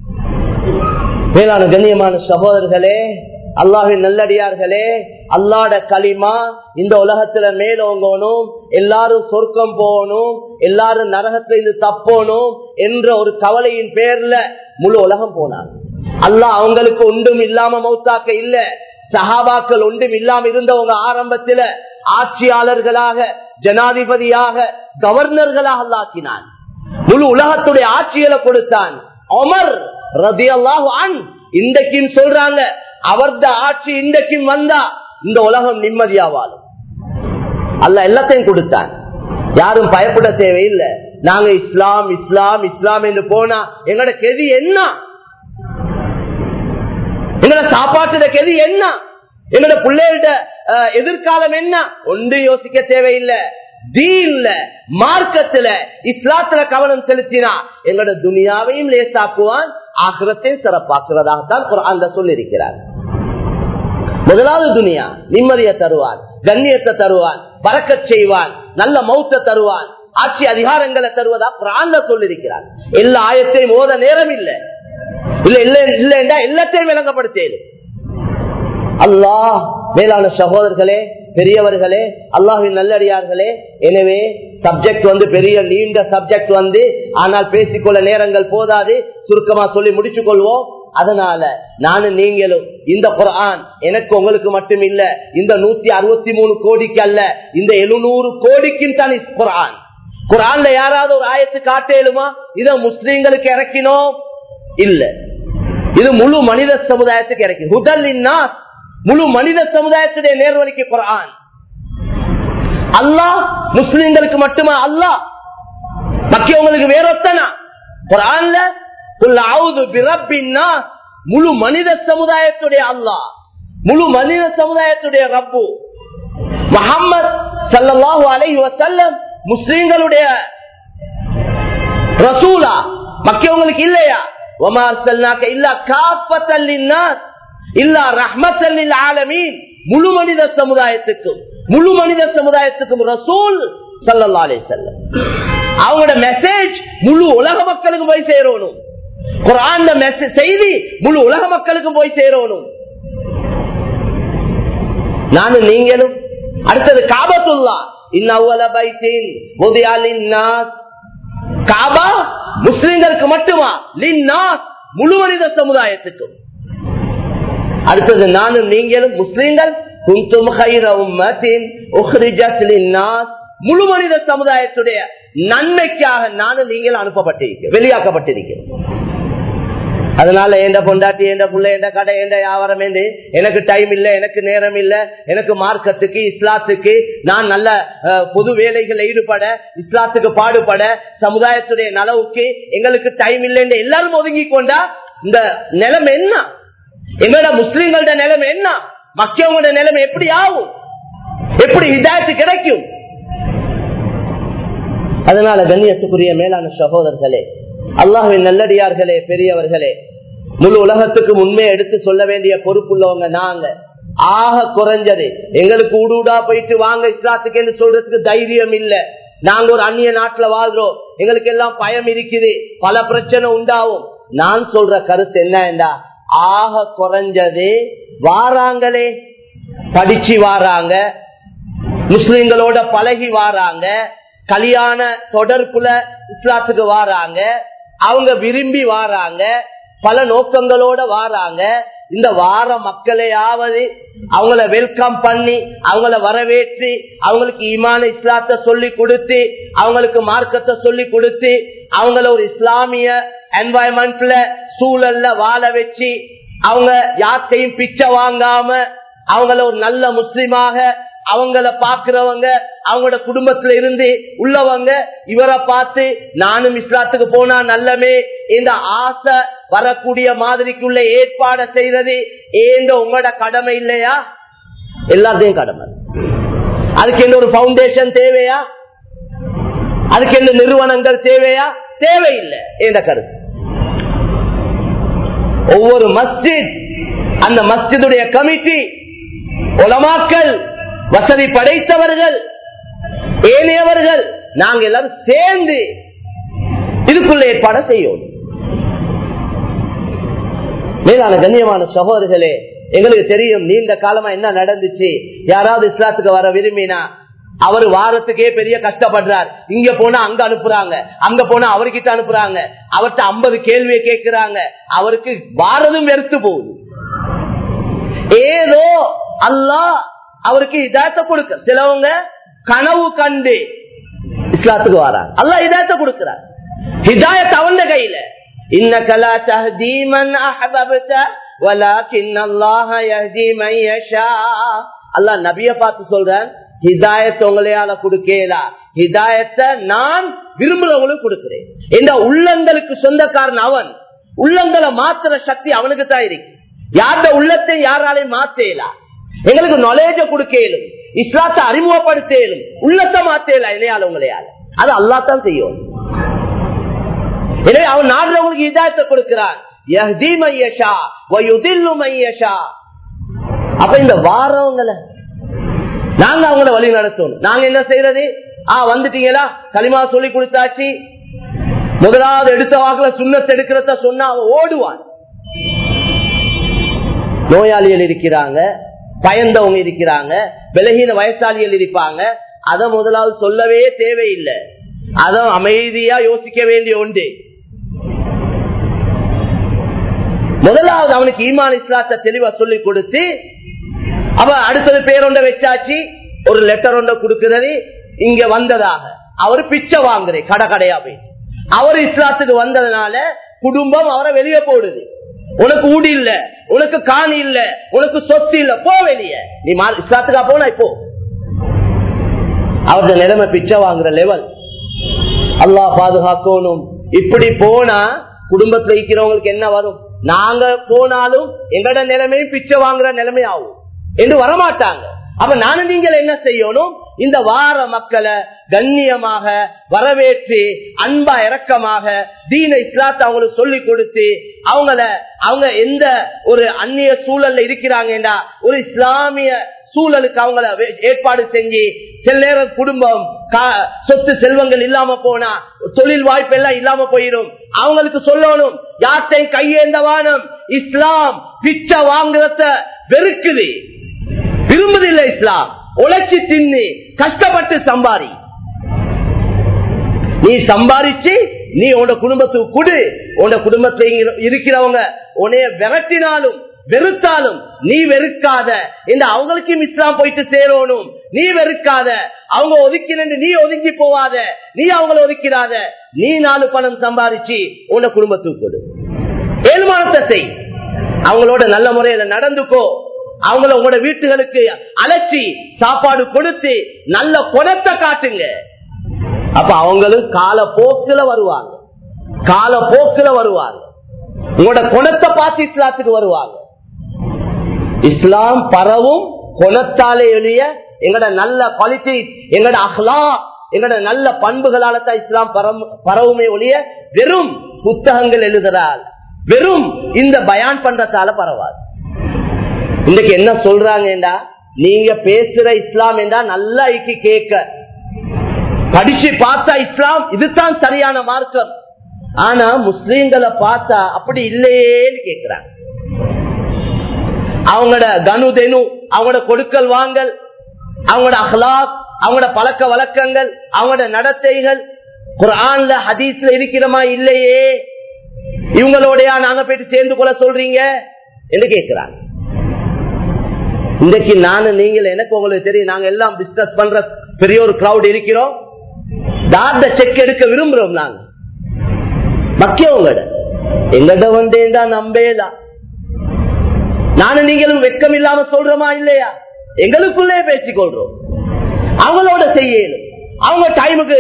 மேலான கண்ணியமான சகோதரர்களே அல்லாஹின் நல்லடியார்களே அல்லாட களிமா இந்த உலகத்துல மேலோங்கணும் எல்லாரும் சொர்க்கம் போகணும் எல்லாரும் நரகத்துல இருந்து தப்போணும் என்ற ஒரு கவலையின் பேர்ல முழு உலகம் போனாங்க அல்லாஹ் அவங்களுக்கு ஒன்றும் இல்லாம மௌத்தாக்க இல்ல சஹாபாக்கள் ஒன்றும் இல்லாம இருந்தவங்க ஆரம்பத்துல ஆட்சியாளர்களாக ஜனாதிபதியாக கவர்னர்களாக அல்லாக்கினான் முழு உலகத்துடைய ஆட்சிகளை கொடுத்தான் அமர் ரதி அல்லாஹ் இன்றைக்கும் சொல்றாங்க அவர்த ஆட்சி இன்றைக்கும் வந்தா இந்த உலகம் நிம்மதியா வாழும் அல்ல எல்லாத்தையும் கொடுத்தான் யாரும் பயப்பட தேவையில்லை நாங்க இஸ்லாம் இஸ்லாம் இஸ்லாம் என்று போனா எங்களோட கெதி என்ன எங்களோட சாப்பாட்டுட கெதி என்ன எங்களோட பிள்ளைகளோட எதிர்காலம் என்ன ஒன்று யோசிக்க தேவையில்லை தீன்ல மார்க்கத்துல இஸ்லாத்துல கவனம் செலுத்தினா எங்களோட துனியாவையும் லேசாக்குவான் ஆக்கிரத்தையும் சிறப்பாக்குறதாகத்தான் குரான் சொல்லியிருக்கிறார் முதலாவது துனியா நிம்மதியை தருவான் கண்ணியத்தை தருவான் பறக்க செய்வான் நல்ல மௌத்த தருவான் ஆட்சி அதிகாரங்களை தருவதா பிராந்த சொல்லிருக்கிறார் எல்லா ஆயத்தையும் மோத நேரம் இல்லை இல்ல இல்ல இல்ல எல்லாத்தையும் விளங்கப்படுத்தேன் அல்லாஹ் மேலான சகோதரர்களே பெரியவர்களே அல்லாஹின் நல்லடியார்களே எனவே சப்ஜெக்ட் வந்து பெரிய நீண்ட சப்ஜெக்ட் வந்து ஆனால் பேசிக்கொள்ள நேரங்கள் போதாது சுருக்கமா சொல்லி முடிச்சுக் கொள்வோம் அதனால நானும் நீங்களும் இந்த குரான் எனக்கு உங்களுக்கு மட்டும் இல்ல இந்த நூத்தி அறுபத்தி மூணு கோடிக்கு அல்ல இந்த எழுநூறு கோடிக்கும் தான் குரான் குரான்ல யாராவது ஒரு ஆயத்து காட்டேலுமா இத முஸ்லீம்களுக்கு இறக்கினோம் இல்ல இது முழு மனித சமுதாயத்துக்கு இறக்கி முதல்னா முழு மனித சமுதாயத்துடைய நேர்வழிக்கு குரான் அல்லாஹ் முஸ்லிம்களுக்கு மட்டுமா அல்லாஹ் மக்கியவங்களுக்கு வேறொத்தனா குரான்ல முழு மனித சமுதாயத்துடைய அல்லாஹ் முழு மனித சமுதாயத்துடைய ரப்பு முகம்மது சல்லாஹூ அலைஹி வசல்லம் முஸ்லிம்களுடைய ரசூலா மக்கியவங்களுக்கு இல்லையா ஒமார் சல்லாக்க இல்லா காப்பத்தல்லின்னா இல்லா ரஹ்மத்தல்லில் ஆலமீன் முழு மனித சமுதாயத்துக்கும் முழு மனித சமுதாயத்துக்கும் ரசூல் சல்லல்லா அலே செல்லம் அவங்களோட மெசேஜ் முழு உலக மக்களுக்கு போய் சேரணும் குரான் செய்தி முழு உலக மக்களுக்கு போய் சேரணும் நானும் நீங்களும் அடுத்தது காபத்துல்லா காபா முஸ்லிம்களுக்கு மட்டுமா முழு மனித சமுதாயத்துக்கும் அடுத்தது நானும் நீங்களும் முஸ்லிம்கள் குந்தும் முழு மனித சமுதாயத்துடைய நன்மைக்காக நானும் நீங்கள் அனுப்பப்பட்டிருக்க வெளியாக்கப்பட்டிருக்கிறோம் அதனால எந்த பொண்டாட்டி எந்த புள்ள எந்த கடை எந்த வியாபாரம் எனக்கு டைம் இல்ல எனக்கு நேரம் இல்ல எனக்கு மார்க்கத்துக்கு இஸ்லாத்துக்கு நான் நல்ல பொது வேலைகள் ஈடுபட இஸ்லாத்துக்கு பாடுபட சமுதாயத்துடைய நலவுக்கு எங்களுக்கு டைம் இல்லைன்னு எல்லாரும் ஒதுங்கி கொண்டா இந்த நிலைமை என்ன எங்களோட முஸ்லிம்களோட நிலைமை என்ன மக்கியவங்களோட நிலைமை எப்படி ஆகும் எப்படி இதாச்சு கிடைக்கும் அதனால கண்ணியத்துக்குரிய மேலான சகோதரர்களே அல்லாஹுவின் நல்லடியார்களே பெரியவர்களே முழு உலகத்துக்கு உண்மையை எடுத்து சொல்ல வேண்டிய பொறுப்புள்ளவங்க நாங்க ஆக குறைஞ்சது எங்களுக்கு ஊடுடா போயிட்டு வாங்க இஸ்லாத்துக்கு என்று சொல்றதுக்கு தைரியம் இல்ல நாங்க ஒரு அந்நிய நாட்டுல வாழ்றோம் எங்களுக்கு எல்லாம் பயம் இருக்குது பல பிரச்சனை உண்டாகும் நான் சொல்ற கருத்து என்னண்டா ஆக குறைஞ்சது வாராங்களே படிச்சு வாராங்க முஸ்லிம்களோட பழகி வாராங்க கல்யாண தொடர்புல இஸ்லாத்துக்கு வாராங்க அவங்க விரும்பி வாராங்க பல நோக்கங்களோட வாராங்க இந்த வார மக்களையாவது அவங்கள வெல்கம் பண்ணி அவங்கள வரவேற்று அவங்களுக்கு ஈமான இஸ்லாத்தை சொல்லி கொடுத்து அவங்களுக்கு மார்க்கத்தை சொல்லி கொடுத்து அவங்கள ஒரு இஸ்லாமிய என்வாயன்மெண்ட்ல சூழல்ல வாழ வச்சு அவங்க யார்த்தையும் பிச்சை வாங்காம அவங்கள ஒரு நல்ல முஸ்லிமாக அவங்கள பாக்குறவங்க அவங்களோட குடும்பத்துல இருந்து உள்ளவங்க இவரை பார்த்து நானும் இஸ்லாத்துக்கு போனா நல்லமே இந்த ஆசை வரக்கூடிய மாதிரிக்குள்ள ஏற்பாடு செய்யறது ஏந்த உங்களோட கடமை இல்லையா எல்லாத்தையும் கடமை அதுக்கு என்ன ஒரு பவுண்டேஷன் தேவையா அதுக்கு என்ன நிறுவனங்கள் தேவையா தேவையில்லை என்ற கருத்து ஒவ்வொரு மஸ்ஜித் அந்த மஸ்ஜிதுடைய கமிட்டி உலமாக்கல் வசதி படைத்தவர்கள் ஏனையவர்கள் நாங்க எல்லாரும் சேர்ந்து இதுக்குள்ள ஏற்பாடு செய்யும் மேலான கண்ணியமான சகோதரர்களே எங்களுக்கு தெரியும் நீண்ட காலமா என்ன நடந்துச்சு யாராவது இஸ்லாத்துக்கு வர விரும்பினா அவர் வாரத்துக்கே பெரிய கஷ்டப்படுறார் இங்க போனா அங்க அனுப்புறாங்க அங்க போனா அவர்கிட்ட அனுப்புறாங்க அவர்கிட்ட ஐம்பது கேள்வியை கேட்கிறாங்க அவருக்கு வாரதும் வெறுத்து போகுது ஏதோ அல்லாஹ் அவருக்கு இதாயத்தை கொடுக்க சிலவங்க கனவு கண்டு இஸ்லாத்துக்கு வராங்க அல்ல இதாயத்தை கொடுக்கிறார் ஹிதாயத் அவன் கையில இன்னகலா தஹதீமன் அஹபபத வலாக்கின் அல்லாஹ் யஹ்தி மன் யஷா அல்லாஹ் நபிய பார்த்து சொல்றேன் ஹிதாயத் உங்களையால கொடுக்கலா ஹிதாயத்தை நான் விரும்புறவங்களுக்கு கொடுக்கிறேன் இந்த உள்ளங்களுக்கு சொந்தக்காரன் அவன் உள்ளங்களை மாத்துற சக்தி அவனுக்கு தான் இருக்கு யார்ட உள்ளத்தை யாராலையும் மாத்தேலா எங்களுக்கு நாலேஜ கொடுக்கலும் இஸ்லாத்தை அறிமுகப்படுத்தலும் உள்ளத்தை மாத்தேலா இணையால உங்களையால அது அல்லா தான் செய்யும் எனவே அவன் நாடுறவங்களுக்கு இதாயத்தை கொடுக்கிறான் அப்ப இந்த வாரவங்களை நாங்க அவங்கள வழி நடத்தணும் நாங்க என்ன செய்யறது ஆ வந்துட்டீங்களா களிமா சொல்லி கொடுத்தாச்சு முதலாவது எடுத்த வாக்குல சுண்ணத்தை எடுக்கிறத சொன்னா அவன் ஓடுவான் நோயாளிகள் இருக்கிறாங்க பயந்தவங்க இருக்கிறாங்க விலகின வயசாளிகள் இருப்பாங்க அத முதலாவது சொல்லவே தேவையில்லை அத அமைதியா யோசிக்க வேண்டிய ஒன்று முதலாவது அவனுக்கு ஈமான் இஸ்லாத்தை தெளிவா சொல்லி கொடுத்து அவ அடுத்தது பேரொண்ட வச்சாச்சு ஒரு லெட்டர் ஒன்றை கொடுக்கிறது இங்க வந்ததாக அவர் பிச்சை வாங்குறே கடை கடையா போய் அவர் இஸ்லாத்துக்கு வந்ததுனால குடும்பம் அவரை வெளியே போடுது உனக்கு ஊடி இல்ல உனக்கு காணி இல்ல உனக்கு சொத்து இல்ல போ வெளியே நீ மா- இஸ்லாத்துக்கா போனா இப்போ அவரது நிலைமை பிச்சை வாங்குற லெவல் அல்லாஹ் பாதுகாக்கணும் இப்படி போனா குடும்பத்துல இருக்கிறவங்களுக்கு என்ன வரும் நாங்க போனாலும் எங்கட நிலைமையும் பிச்சை வாங்குற நிலைமை ஆகும் என்று வரமாட்டாங்க அப்ப நானும் நீங்கள் என்ன செய்யணும் இந்த வார மக்களை கண்ணியமாக வரவேற்று அன்பா இரக்கமாக தீன இஸ்லாத்தை அவங்களுக்கு சொல்லி கொடுத்து அவங்கள அவங்க எந்த ஒரு அந்நிய சூழல்ல இருக்கிறாங்கன்னா ஒரு இஸ்லாமிய சூழலுக்கு அவங்கள வே- ஏற்பாடு செஞ்சு சில நேரம் குடும்பம் கா- சொத்து செல்வங்கள் இல்லாம போனா தொழில் வாய்ப்பு எல்லாம் இல்லாம போயிடும் அவங்களுக்கு சொல்லணும் யார்த்தை கையேந்த வானம் இஸ்லாம் பிச்சை வாங்குறத வெறுக்குது விரும்புதில்லை இஸ்லாம் உழைச்சி தின்னு கஷ்டப்பட்டு சம்பாரி நீ சம்பாரிச்சு நீ உன்னோட குடும்பத்துக்கு குடு உன்னோட குடும்பத்துல இங்க இருக்கிறவங்க உன்னைய விரட்டினாலும் வெறுத்தாலும் நீ வெறுக்காத இந்த அவங்களுக்கும் இஸ்லாம் போயிட்டு சேரணும் நீ வெறுக்காத அவங்க ஒதுக்கினு நீ ஒதுங்கி போவாத நீ அவங்கள ஒதுக்கிறாத நீ நாலு பணம் சம்பாதிச்சு உன்னை குடும்பத்துக்கு கொடு ஏழுமானத்தை செய் அவங்களோட நல்ல முறையில நடந்துக்கோ அவங்கள உங்களோட வீட்டுகளுக்கு அழைச்சி சாப்பாடு கொடுத்து நல்ல குணத்தை காட்டுங்க அப்ப அவங்களும் கால போக்குல வருவாங்க கால போக்குல வருவாங்க உங்களோட குணத்தை பார்த்து இஸ்லாத்துக்கு வருவாங்க இஸ்லாம் பரவும் குணத்தாலே எளிய எங்கட நல்ல குவாலிட்டி எங்கட அஹ்லா எங்கட நல்ல பண்புகளால தான் இஸ்லாம் பரம்- பரவுமே ஒழிய வெறும் புத்தகங்கள் எழுதுறால் வெறும் இந்த பயான் பண்றதால பரவாது இன்னைக்கு என்ன சொல்றாங்கடா நீங்க பேசுற இஸ்லாம் என்றா நல்லா இக்கி கேட்க படிச்சு பார்த்தா இஸ்லாம் இதுதான் சரியான மார்க்கம் ஆனா முஸ்லீம்களை பார்த்தா அப்படி இல்லையேன்னு கேக்குறாங்க அவங்களோட கனு தெனு அவங்களோட கொடுக்கல் வாங்கல் அவங்களோட அஹ்லாக் அவங்களோட பழக்க வழக்கங்கள் அவங்களோட நடத்தைகள் குரான்ல ஹதீஸ்ல இருக்கிறமா இல்லையே இவங்களோடயா நாங்க போயிட்டு சேர்ந்து கொள்ள சொல்றீங்க என்று கேட்கிறாங்க இன்றைக்கு நானும் நீங்கள் எனக்கு உங்களுக்கு தெரியும் நாங்க எல்லாம் பிசினஸ் பண்ற பெரிய ஒரு கிரௌட் இருக்கிறோம் டார்ட செக் எடுக்க விரும்புறோம் நாங்க மக்கியவங்கட எங்கட வந்தேன்டா நம்பேலாம் நானும் நீங்களும் வெட்கம் இல்லாம சொல்றோமா இல்லையா எங்களுக்குள்ளே பேசிக் கொள்றோம் அவங்களோட செய்யணும் அவங்க டைமுக்கு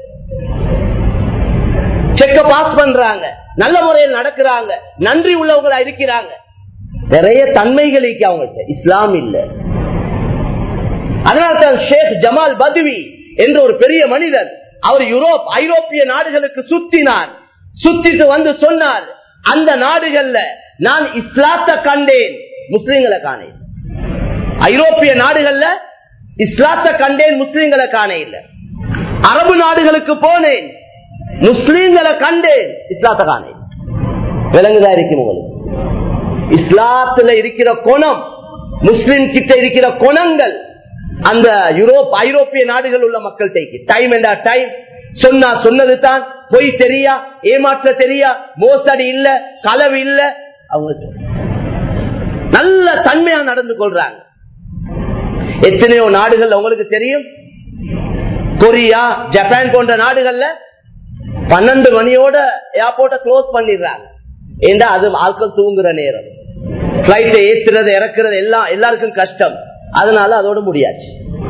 செக்க பாஸ் பண்றாங்க நல்ல முறையில் நடக்கிறாங்க நன்றி உள்ளவங்களா இருக்கிறாங்க நிறைய தன்மைகள் இருக்கு அவங்கள்ட்ட இஸ்லாம் இல்ல அதனால்தான் ஷேக் ஜமால் பதுவி என்ற ஒரு பெரிய மனிதர் அவர் யூரோப் ஐரோப்பிய நாடுகளுக்கு சுத்தினார் சுத்திட்டு வந்து சொன்னார் அந்த நாடுகள்ல நான் இஸ்லாத்தை கண்டேன் முஸ்லிம்களை காணேன் ஐரோப்பிய நாடுகள்ல இஸ்லாத்தை கண்டேன் முஸ்லிம்களை காண இல்ல அரபு நாடுகளுக்கு போனேன் முஸ்லிம்களை கண்டேன் இஸ்லாத்தை காணேன் விலங்குதா இருக்கும் உங்களுக்கு இஸ்லாத்துல இருக்கிற குணம் முஸ்லிம் கிட்ட இருக்கிற குணங்கள் அந்த யூரோப் ஐரோப்பிய நாடுகள் உள்ள மக்கள் டைம் என்றா டைம் சொன்னா சொன்னது தான் பொய் தெரியா ஏமாற்ற தெரியா மோசடி இல்ல களவு இல்ல அவங்க நல்ல தன்மையா நடந்து கொள்றாங்க எத்தனையோ நாடுகள் உங்களுக்கு தெரியும் கொரியா ஜப்பான் போன்ற நாடுகள்ல பன்னெண்டு மணியோட ஏர்போர்ட்ட க்ளோஸ் பண்ணிடுறாங்க ஏண்டா அது ஆட்கள் தூங்குற நேரம் பிளைட்டை ஏத்துறது இறக்குறது எல்லாம் எல்லாருக்கும் கஷ்டம் அதனால அதோட முடியாச்சு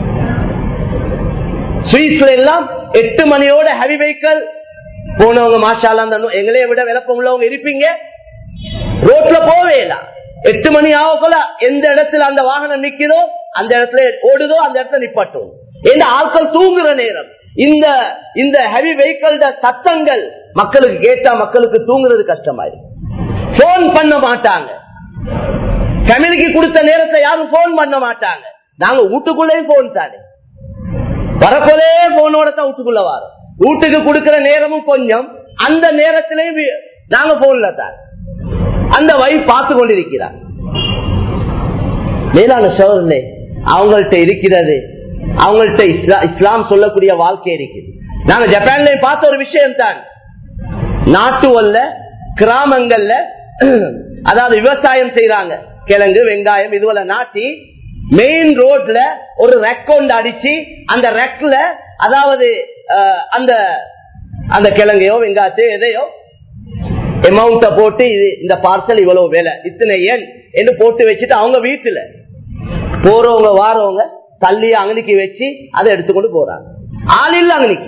சுவிஸ்ல எல்லாம் எட்டு மணியோட ஹெவி வெஹிக்கல் போனவங்க மாஷால அந்த எங்களைய விட விளப்பம் உள்ளவங்க இருப்பீங்க ரோட்ல போவே இல்ல எட்டு மணி ஆகக்குள்ள எந்த இடத்துல அந்த வாகனம் நிக்குதோ அந்த இடத்துல ஓடுதோ அந்த இடத்துல நிப்பாட்டும் ஏன்னா ஆட்கள் தூங்குற நேரம் இந்த இந்த ஹெவி வெஹிக்கிள் சத்தங்கள் மக்களுக்கு கேட்டா மக்களுக்கு தூங்குறது கஷ்டமாயிரும் போன் பண்ண மாட்டாங்க ஃபேமிலிக்கு கொடுத்த நேரத்தை யாரும் போன் பண்ண மாட்டாங்க நாங்க வீட்டுக்குள்ளேயும் போன் தானே வரப்போதே போனோட தான் வீட்டுக்குள்ள வரோம் வீட்டுக்கு கொடுக்கிற நேரமும் கொஞ்சம் அந்த நேரத்திலேயும் வி- நாங்க போன்ல தான் அந்த வைஃப் பார்த்து கொண்டிருக்கிறார் மேலான சோதனை அவங்கள்ட்ட இருக்கிறது அவங்கள்ட்ட இஸ்லா- இஸ்லாம் சொல்லக்கூடிய வாழ்க்கை இருக்குது நாங்க ஜப்பான்ல பார்த்த ஒரு விஷயம் தான் நாட்டு அல்ல கிராமங்கள்ல அதாவது விவசாயம் செய்யறாங்க கிழங்கு வெங்காயம் இதுவரை நாட்டி மெயின் ரோட்ல ஒரு ரெக் கொண்டு அடிச்சு அந்த ரெக்ல அதாவது அஹ், அந்த அந்த கிழங்கையோ வெங்காயத்தையோ எதையோ அமௌண்ட போட்டு இது இந்த பார்சல் இவ்வளவு வேலை இத்தனை ஏன் என்று போட்டு வச்சுட்டு அவங்க வீட்டுல போறவங்க வாரவங்க தள்ளி அங்கனிக்கு வச்சு அதை எடுத்துக்கொண்டு போறாங்க ஆள் இல்ல அங்கனிக்கு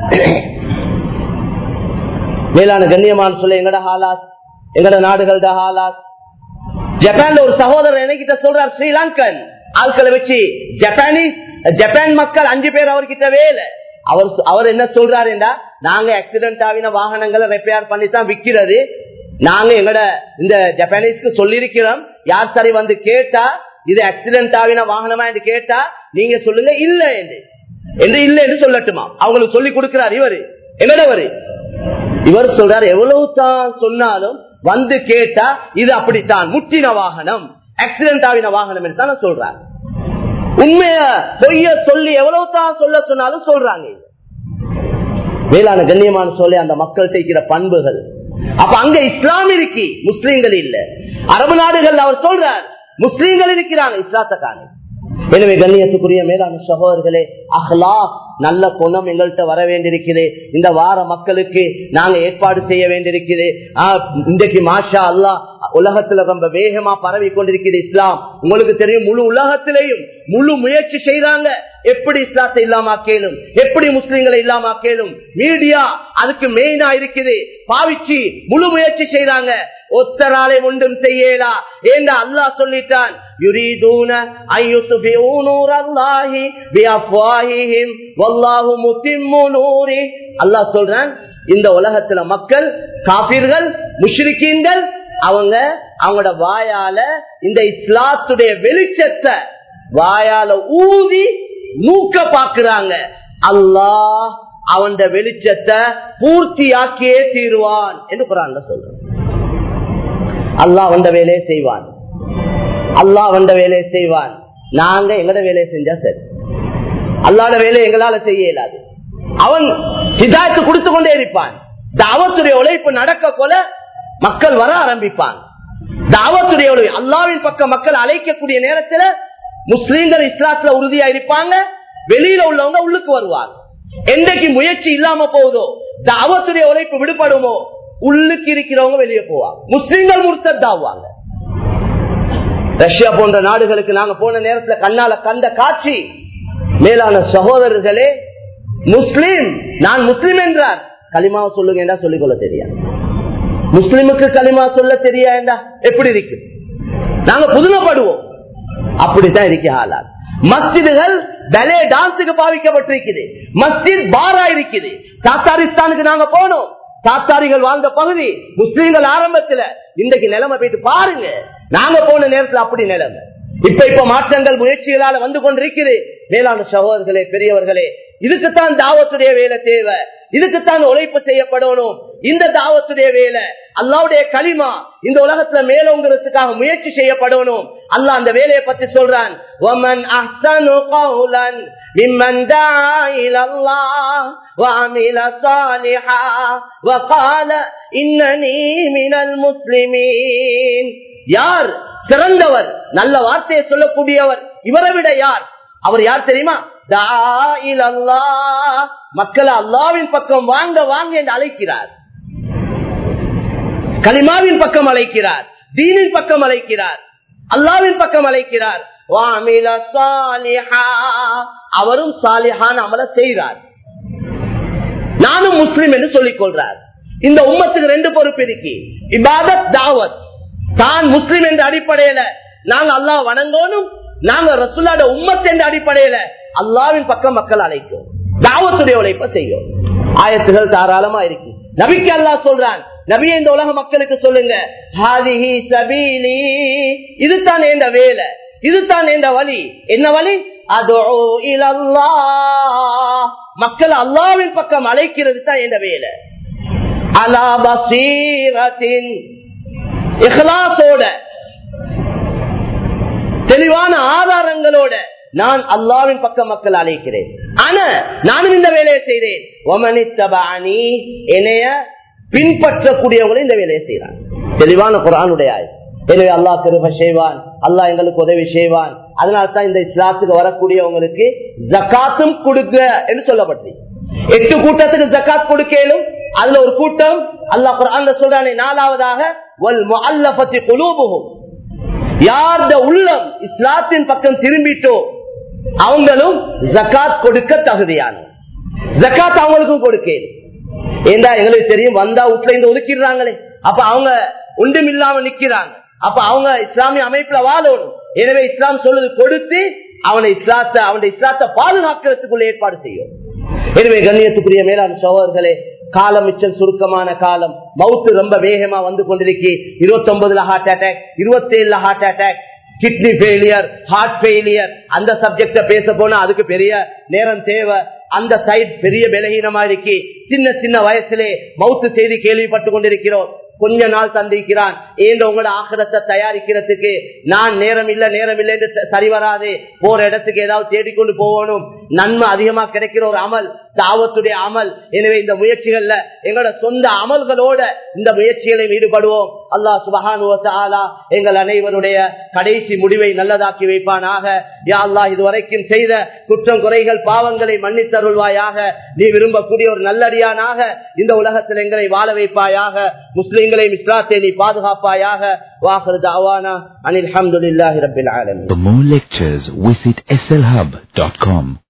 மேலான கண்ணியமான சொல்ல எங்கட ஹாலாத் எங்கட நாடுகளோட ஹாலாத் ஜப்பான்ல ஒரு சகோதரர் என்கிட்ட சொல்றார் ஸ்ரீலங்கன் ஆட்களை வச்சு ஜப்பானீஸ் ஜப்பான் மக்கள் அஞ்சு பேர் அவர்கிட்ட வேலை அவர் சொ- அவர் என்ன சொல்றாருண்டா நாங்க ஆக்சிடென்ட் ஆகின வாகனங்களை ரிப்பேர் பண்ணி தான் விக்கிறது நாங்க எங்கட இந்த ஜப்பானீஸ்க்கு சொல்லியிருக்கிறோம் யார் சரி வந்து கேட்டா இது ஆக்சிடென்ட் ஆகின வாகனமா என்று கேட்டா நீங்க சொல்லுங்க இல்ல என்று என்று இல்ல என்று சொல்லட்டுமா அவங்களுக்கு சொல்லி கொடுக்கிறார் இவரு என்னடவரு இவர் சொல்றார் எவ்வளவு தான் சொன்னாலும் வந்து கேட்டா இது அப்படித்தான் முற்றின வாகனம் ஆக்சிடென்ட் ஆகின வாகனம் என்று தானே சொல்றார் உண்மைய பொய்ய சொல்லி எவ்வளவு தான் சொல்ல சொன்னாலும் சொல்றாங்க இது. மேலான கண்ணியமான சொல்லி அந்த மக்கள் செய்கிற பண்புகள் அப்ப அங்க இஸ்லாம் இருக்கு முஸ்லீம்கள் இல்ல அரபு நாடுகள் அவர் சொல்றார் முஸ்லீம்கள் இருக்கிறாங்க இஸ்லாத்த காணி எனவே கண்ணியத்துக்குரிய மேலான சகோதரர்களே அஹ்லா நல்ல குணம் எங்கள்கிட்ட வர வேண்டியிருக்குது இந்த வார மக்களுக்கு நாங்க ஏற்பாடு செய்ய வேண்டியிருக்குது ஆஹ், இன்றைக்கு மாஷா அல்லாஹ் உலகத்துல ரொம்ப வேகமா பரவி கொண்டிருக்கிறது இஸ்லாம் உங்களுக்கு தெரியும் முழு உலகத்திலையும் முழு முயற்சி செய்யறாங்க எப்படி இஸ்லாத்தை இல்லாம கேளும் எப்படி முஸ்லிம்களை இல்லாம கேளும் மீடியா அதுக்கு மெயினா இருக்குது பாவிச்சு முழு முயற்சி செய்யறாங்க ஒத்தராலை ஒன்றும் செய்யலா ஏண்டா அல்லாஹ் சொல்லிட்டான் யுரீதூன ஐயுத்பிஊ நூரல்லாஹி பிஅஃவாஹிஹிம் வல்லாஹு முத்திம்மு நூரி அல்லாஹ் சொல்றான் இந்த உலகத்துல மக்கள் காபிர்கள் முஷ்ரிக்கீன்கள் அவங்க அவங்களோட வாயால இந்த இஸ்லாத்துடைய வெளிச்சத்தை வாயால ஊதி மூக்க பாக்குறாங்க அல்லாஹ் அவன் வெளிச்சத்தை பூர்த்தியாக்கியே தீருவான் என்று குரான்ல சொல்றான் அல்லாஹ் வந்த வேலையை செய்வான் அல்லாஹ் வந்த வேலையை செய்வான் நாங்க எங்கட வேலையை செஞ்சா சரி அல்லாத வேலையை எங்களால செய்ய இயலாது அவன் ஹிதாயத்து கொடுத்து கொண்டே இருப்பான் தாவத்துடைய உழைப்பு நடக்க போல மக்கள் வர ஆரம்பிப்பான் தாவத்துடைய உழைப்பு அல்லாவின் பக்கம் மக்கள் அழைக்கக்கூடிய நேரத்துல முஸ்லீம்கள் இஸ்லாத்துல உறுதியா இருப்பாங்க வெளியில உள்ளவங்க உள்ளுக்கு வருவாங்க என்றைக்கு முயற்சி இல்லாம போகுதோ தாவத்துடைய உழைப்பு விடுபடுமோ உள்ளுக்கு இருக்கிறவங்க வெளியே போவாங்க முஸ்லீம்கள் முர்த்தத்தாவாங்க ரஷ்யா போன்ற நாடுகளுக்கு நாங்க போன நேரத்துல கண்ணால கண்ட காட்சி மேலான சகோதரர்களே முஸ்லீம் நான் முஸ்லீம் என்றார் களிமாவை சொல்லுங்க என்றா சொல்லிக்கொள்ள தெரியாது முஸ்லிமுக்கு களிமா சொல்ல தெரியா எப்படி இருக்கு நாங்க புதுமைப்படுவோம் அப்படித்தான் இருக்கு ஆளால் மஸ்ஜிதுகள் பலே டான்ஸுக்கு பாவிக்கப்பட்டிருக்குது மஸ்ஜித் பாரா இருக்குது தாத்தாரிஸ்தானுக்கு நாங்க போனோம் தாத்தாரிகள் வாழ்ந்த பகுதி முஸ்லீம்கள் ஆரம்பத்துல இன்றைக்கு நிலைமை போயிட்டு பாருங்க நாங்க போன நேரத்துல அப்படி நிலைமை இப்ப இப்ப மாற்றங்கள் முயற்சிகளால வந்து கொண்டிருக்கிறது மேலான சகோதரர்களே பெரியவர்களே இதுக்குத்தான் தாவத்துடைய வேலை தேவை இதுக்குத்தான் உழைப்பு செய்யப்படணும் இந்த தாவத்துடைய வேலை அல்லாவுடைய களிமா இந்த உலகத்துல மேலோங்கிறதுக்காக முயற்சி செய்யப்படணும் அல்லாஹ் அந்த வேலையை பத்தி சொல்றான் وَمَنْ أَحْسَنُ قَوْلًا مِمَّنْ دَعَا إِلَى اللَّهِ وَعَمِلَ صَالِحًا وَقَالَ إِنَّنِي مِنَ الْمُسْلِمِينَ யார் சிறந்தவர் நல்ல வார்த்தையை சொல்லக்கூடியவர் இவரை விட யார் அவர் யார் தெரியுமா தா இலல்லாஹ். மக்களை அல்லாவின் பக்கம் வாங்க வாங்க என்று அழைக்கிறார் கலிமாவின் பக்கம் அழைக்கிறார் தீனின் பக்கம் அழைக்கிறார் அல்லாவின் பக்கம் அழைக்கிறார் வாமில சாலிஹா. அவரும் சாலிஹான் அமல செய்கிறார் நானும் முஸ்லிம் என்று சொல்லிக் கொள்றார் இந்த உம்மத்துக்கு ரெண்டு பொறுப்பு இருக்கு இபாதத் தாவத் தான் முஸ்லிம் என்ற அடிப்படையில நாங்க அல்லாஹ் வணங்கணும் நாங்க ரசுல்லாட உம்மத் என்ற அடிப்படையில அல்லாவின் பக்கம் மக்கள் அழைக்கும் தாவத்துடைய உழைப்ப செய்யும் ஆயத்துகள் தாராளமா இருக்கு நபிக்கு அல்லாஹ் சொல்றான் நபியை இந்த உலக மக்களுக்கு சொல்லுங்க ஹாதிஹி சபீலி இதுதான் என்ற வேலை இதுதான் என்ற வழி என்ன வழி அதோ இலல்லாஹ் மக்கள் அல்லாவின் பக்கம் அழைக்கிறது தான் என்ற வேலை அலா பசீரத்தின் இஹ்லாசோட தெளிவான ஆதாரங்களோட நான் அல்லாவின் பக்கம் மக்கள் அழைக்கிறேன் ஆனா நானும் இந்த வேலையை செய்தேன் ஒமனித்தபாணி என்னைய பின்பற்றக்கூடியவங்களும் இந்த வேலையை செய்யறாங்க தெளிவான குரானுடைய ஆயம் எனவே அல்லாஹ் கிருப செய்வான் அல்லாஹ் எங்களுக்கு உதவி செய்வான் அதனால தான் இந்த இஸ்லாத்துக்கு வரக்கூடியவங்களுக்கு ஜக்காத்தும் கொடுக்க என்று சொல்லப்பட்டு எட்டு கூட்டத்துக்கு ஜக்காத் கொடுக்கலும் அதுல ஒரு கூட்டம் அல்லாஹ் குர்ஆன்ல சொல்றானே நாலாவதாக வல் முஅல்லஃபத்தி குலூபுஹும் யார்த உள்ளம் இஸ்லாத்தின் பக்கம் திரும்பிட்டோ அவங்களும் ஜக்காத் கொடுக்க தகுதியான ஜக்காத் அவங்களுக்கும் கொடுக்கேன் ஏண்டா எங்களுக்கு தெரியும் வந்தா வீட்டுல இருந்து ஒதுக்கிடுறாங்களே அப்ப அவங்க ஒன்றும் இல்லாம நிக்கிறாங்க அப்ப அவங்க இஸ்லாமிய அமைப்புல வாழணும் எனவே இஸ்லாம் சொல்லுது கொடுத்து அவனை இஸ்லாத்தை அவனுடைய இஸ்லாத்தை பாதுகாக்கிறதுக்குள்ள ஏற்பாடு செய்யும் எனவே கண்ணியத்துக்குரிய மேலாண் சோழர்களே காலம் மிச்சம் சுருக்கமான காலம் மவுத்து ரொம்ப வேகமா வந்து கொண்டிருக்கு இருபத்தி ஒன்பதுல ஹார்ட் அட்டாக் இருபத்தி ஏழுல heart attack kidney failure heart failure அந்த சப்ஜெக்ட பேச போனா அதுக்கு பெரிய நேரம் தேவை அந்த சைட் பெரிய பலகீனமா இருக்கு சின்ன சின்ன வயசுலே மவுத்து செய்தி கேள்விப்பட்டு கொண்டிருக்கிறோம் கொஞ்ச நாள் தந்திருக்கிறான் ஏன் உங்களோட ஆக்கிரத்தை தயாரிக்கிறதுக்கு நான் நேரம் இல்ல நேரம் இல்லை என்று சரி வராது போற இடத்துக்கு ஏதாவது தேடிக்கொண்டு போகணும் நன்மை அதிகமா கிடைக்கிற ஒரு அமல் தாவத்துடைய அமல் எனவே இந்த முயற்சிகள்ல எங்களோட சொந்த அமல்களோட இந்த முயற்சிகளில் ஈடுபடுவோம் அல்லாஹ் சுபஹானுவத்தாலா எங்கள் அனைவருடைய கடைசி முடிவை நல்லதாக்கி வைப்பானாக யா அல்லாஹ் இதுவரைக்கும் செய்த குற்றம் குறைகள் பாவங்களை மன்னித்தருள்வாயாக நீ விரும்பக்கூடிய ஒரு நல்லடியானாக இந்த உலகத்தில் எங்களை வாழ வைப்பாயாக முஸ்லிம்களை இஸ்லாத்தை நீ பாதுகாப்பாயாக வாஹர் தாவானா அனில் அஹமதுல்லாஹி ரபில் ஆலமீன் For more lectures, visit slhub.com.